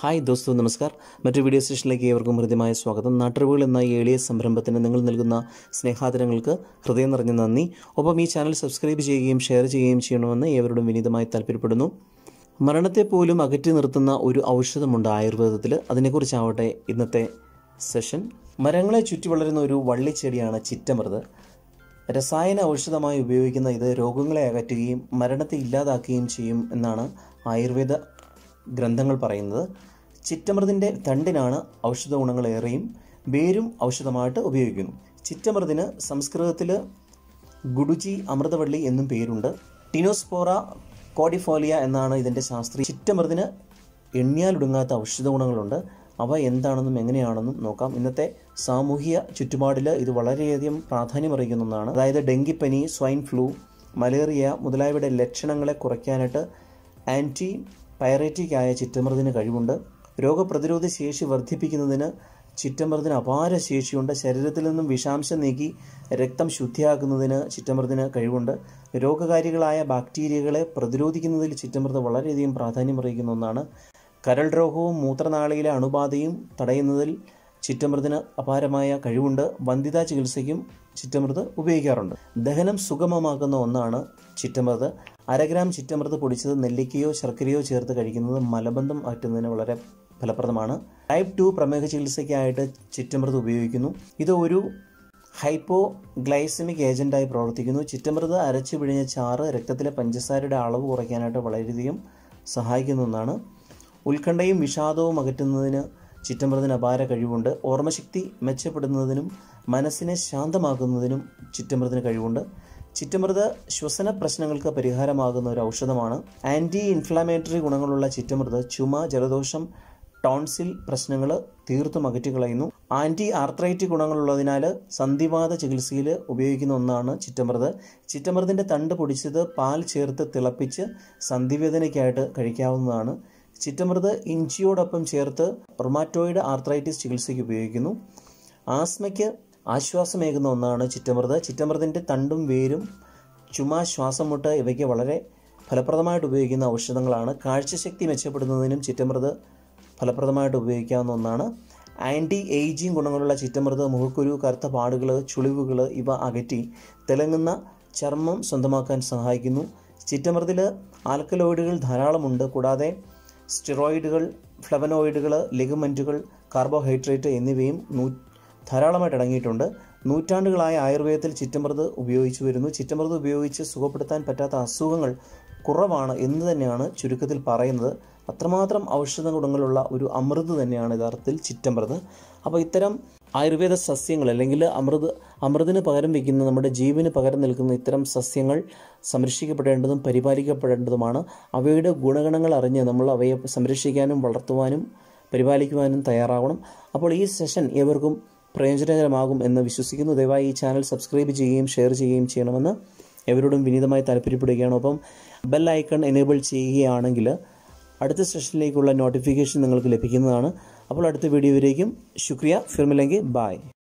hi ദോസ്തോ നമസ്കാർ മറ്റൊരു video സെഷനിലേക്ക് ഏവർക്കും ഹൃദ്യമായ സ്വാഗതം നാട്ടറിവുകൾ എന്ന ഈ എളിയ സംരംഭത്തിന് നിങ്ങൾ നൽകുന്ന സ്നേഹാദരങ്ങൾക്ക് ഹൃദയം നിറഞ്ഞ നന്ദി ഒപ്പം ഈ ചാനൽ സബ്സ്ക്രൈബ് ചെയ്യുകയും ഷെയർ ചെയ്യുകയും ചെയ്യണമെന്ന് ഏവരോടും വിനീതമായി താല്പര്യപ്പെടുന്നു മരണത്തെ പോലും അകറ്റി നിർത്തുന്ന ഒരു ഔഷധമുണ്ട് ആയുർവേദത്തിൽ അതിനെക്കുറിച്ചാവട്ടെ ഇന്നത്തെ സെഷൻ മരങ്ങളെ ചുറ്റി വളരുന്ന ഒരു വള്ളിച്ചെടിയാണ് ചിറ്റമൃത് രസായന ഔഷധമായി ഉപയോഗിക്കുന്ന ഇത് രോഗങ്ങളെ അകറ്റുകയും മരണത്തെ ഇല്ലാതാക്കുകയും ചെയ്യും എന്നാണ് ആയുർവേദ ഗ്രന്ഥങ്ങൾ പറയുന്നത് ചിറ്റമൃതിൻ്റെ തണ്ടിനാണ് ഔഷധ ഗുണങ്ങളേറെയും വേരും ഔഷധമായിട്ട് ഉപയോഗിക്കുന്നു ചിറ്റമൃതിന് സംസ്കൃതത്തിൽ ഗുഡുജി അമൃതവള്ളി എന്നും പേരുണ്ട് ടിനോസ്പോറ കോഡിഫോലിയ എന്നാണ് ഇതിൻ്റെ ശാസ്ത്രീയ ചിറ്റമൃതിന് എണ്ണിയാലൊടുങ്ങാത്ത ഔഷധ ഗുണങ്ങളുണ്ട് അവ എന്താണെന്നും എങ്ങനെയാണെന്നും നോക്കാം ഇന്നത്തെ സാമൂഹിക ചുറ്റുപാടിൽ ഇത് വളരെയധികം പ്രാധാന്യമറിയിക്കുന്ന ഒന്നാണ് അതായത് ഡെങ്കിപ്പനി സ്വൈൻ ഫ്ലൂ മലേറിയ മുതലായവയുടെ ലക്ഷണങ്ങളെ കുറയ്ക്കാനായിട്ട് ആൻറ്റി പൈറേറ്റിക് ആയ ചിറ്റമൃതിന് കഴിവുണ്ട് രോഗപ്രതിരോധ ശേഷി വർദ്ധിപ്പിക്കുന്നതിന് ചിറ്റമൃതിന് അപാര ശേഷിയുണ്ട് ശരീരത്തിൽ നിന്നും വിഷാംശം നീക്കി രക്തം ശുദ്ധിയാക്കുന്നതിന് ചിറ്റമൃതിന് കഴിവുണ്ട് രോഗകാരികളായ ബാക്ടീരിയകളെ പ്രതിരോധിക്കുന്നതിൽ ചിറ്റമൃത് വളരെയധികം പ്രാധാന്യമറിയിക്കുന്ന ഒന്നാണ് കരൾ രോഗവും മൂത്രനാളിയിലെ അണുബാധയും തടയുന്നതിൽ ചിറ്റമൃതിന് അപാരമായ കഴിവുണ്ട് വന്ധ്യതാ ചികിത്സയ്ക്കും ചിറ്റമൃത് ഉപയോഗിക്കാറുണ്ട് ദഹനം സുഗമമാക്കുന്ന ഒന്നാണ് ചിറ്റമൃത് അരഗ്രാം ചിറ്റമൃത് പൊടിച്ചത് നെല്ലിക്കയോ ശർക്കരയോ ചേർത്ത് കഴിക്കുന്നത് മലബന്ധം അകറ്റുന്നതിന് വളരെ ഫലപ്രദമാണ് ടൈപ്പ് ടു പ്രമേഹ ചികിത്സയ്ക്കായിട്ട് ചിറ്റമൃത് ഉപയോഗിക്കുന്നു ഇത് ഒരു ഹൈപ്പോ ഗ്ലൈസമിക് ഏജന്റായി പ്രവർത്തിക്കുന്നു ചിറ്റമൃത് അരച്ചു പിഴിഞ്ഞ ചാറ് രക്തത്തിലെ പഞ്ചസാരയുടെ അളവ് കുറയ്ക്കാനായിട്ട് വളരെയധികം സഹായിക്കുന്ന ഒന്നാണ് ഉത്കണ്ഠയും വിഷാദവും അകറ്റുന്നതിന് ചിറ്റമൃതിന് അപാര കഴിവുണ്ട് ഓർമ്മശക്തി മെച്ചപ്പെടുന്നതിനും മനസ്സിനെ ശാന്തമാക്കുന്നതിനും ചിറ്റമൃതിന് കഴിവുണ്ട് ചിറ്റമൃത് ശ്വസന പ്രശ്നങ്ങൾക്ക് പരിഹാരമാകുന്ന ഒരു ഔഷധമാണ് ആൻറ്റി ഇൻഫ്ലാമേറ്ററി ഗുണങ്ങളുള്ള ചിറ്റമൃത് ചുമ ജലദോഷം ടോൺസിൽ പ്രശ്നങ്ങൾ തീർത്തും അകറ്റിക്കളയുന്നു ആൻറ്റി ആർത്രൈറ്റിക് ഗുണങ്ങളുള്ളതിനാൽ സന്ധിവാത ചികിത്സയിൽ ഉപയോഗിക്കുന്ന ഒന്നാണ് ചിറ്റമൃത് ചിറ്റമൃതിൻ്റെ തണ്ട് പൊടിച്ചത് പാൽ ചേർത്ത് തിളപ്പിച്ച് സന്ധിവേദനയ്ക്കായിട്ട് കഴിക്കാവുന്നതാണ് ചിറ്റമൃത് ഇഞ്ചിയോടൊപ്പം ചേർത്ത് റൊമാറ്റോയിഡ് ആർത്രൈറ്റിസ് ചികിത്സയ്ക്ക് ഉപയോഗിക്കുന്നു ആസ്മയ്ക്ക് ആശ്വാസമേകുന്ന ഒന്നാണ് ചിറ്റമൃത് ചിറ്റമൃതിൻ്റെ തണ്ടും വേരും ചുമ ശ്വാസം മുട്ട് ഇവയ്ക്ക് വളരെ ഫലപ്രദമായിട്ട് ഉപയോഗിക്കുന്ന ഔഷധങ്ങളാണ് കാഴ്ചശക്തി മെച്ചപ്പെടുന്നതിനും ചിറ്റമൃത് ഫലപ്രദമായിട്ട് ഉപയോഗിക്കാവുന്ന ഒന്നാണ് ആൻറ്റി ഏജിങ് ഗുണങ്ങളുള്ള ചിറ്റമൃത് മുഖക്കുരു കറുത്ത പാടുകൾ ചുളിവുകൾ ഇവ അകറ്റി തിളങ്ങുന്ന ചർമ്മം സ്വന്തമാക്കാൻ സഹായിക്കുന്നു ചിറ്റമൃതിൽ ആൽക്കലോയിഡുകൾ ധാരാളമുണ്ട് കൂടാതെ സ്റ്റിറോയിഡുകൾ ഫ്ലവനോയിഡുകൾ ലിഗമെൻറ്റുകൾ കാർബോഹൈഡ്രേറ്റ് എന്നിവയും നൂ ധാരാളമായിട്ട് അടങ്ങിയിട്ടുണ്ട് നൂറ്റാണ്ടുകളായ ആയുർവേദത്തിൽ ചിറ്റമൃത് ഉപയോഗിച്ചു വരുന്നു ചിറ്റമൃത് ഉപയോഗിച്ച് സുഖപ്പെടുത്താൻ പറ്റാത്ത അസുഖങ്ങൾ കുറവാണ് എന്ന് തന്നെയാണ് ചുരുക്കത്തിൽ പറയുന്നത് അത്രമാത്രം ഔഷധ ഗുണങ്ങളുള്ള ഒരു അമൃത് തന്നെയാണ് യഥാർത്ഥത്തിൽ ചിറ്റമൃത് അപ്പോൾ ഇത്തരം ആയുർവേദ സസ്യങ്ങൾ അല്ലെങ്കിൽ അമൃത് അമൃതിന് പകരം വയ്ക്കുന്ന നമ്മുടെ ജീവന് പകരം നിൽക്കുന്ന ഇത്തരം സസ്യങ്ങൾ സംരക്ഷിക്കപ്പെടേണ്ടതും പരിപാലിക്കപ്പെടേണ്ടതുമാണ് അവയുടെ ഗുണഗണങ്ങൾ അറിഞ്ഞ് നമ്മൾ അവയെ സംരക്ഷിക്കാനും വളർത്തുവാനും പരിപാലിക്കുവാനും തയ്യാറാവണം അപ്പോൾ ഈ സെഷൻ ഏവർക്കും പ്രയോജനകരമാകും എന്ന് വിശ്വസിക്കുന്നു ദയവായി ഈ ചാനൽ സബ്സ്ക്രൈബ് ചെയ്യുകയും ഷെയർ ചെയ്യുകയും ചെയ്യണമെന്ന് എവരോടും വിനീതമായി താല്പര്യപ്പെടുകയാണ് ഒപ്പം ബെൽ ഐക്കൺ എനേബിൾ ചെയ്യുകയാണെങ്കിൽ അടുത്ത സെഷനിലേക്കുള്ള നോട്ടിഫിക്കേഷൻ നിങ്ങൾക്ക് ലഭിക്കുന്നതാണ് അപ്പോൾ അടുത്ത വീഡിയോയിലേക്കും ശുക്രിയ ഫിർമിലെങ്കിൽ ബായ്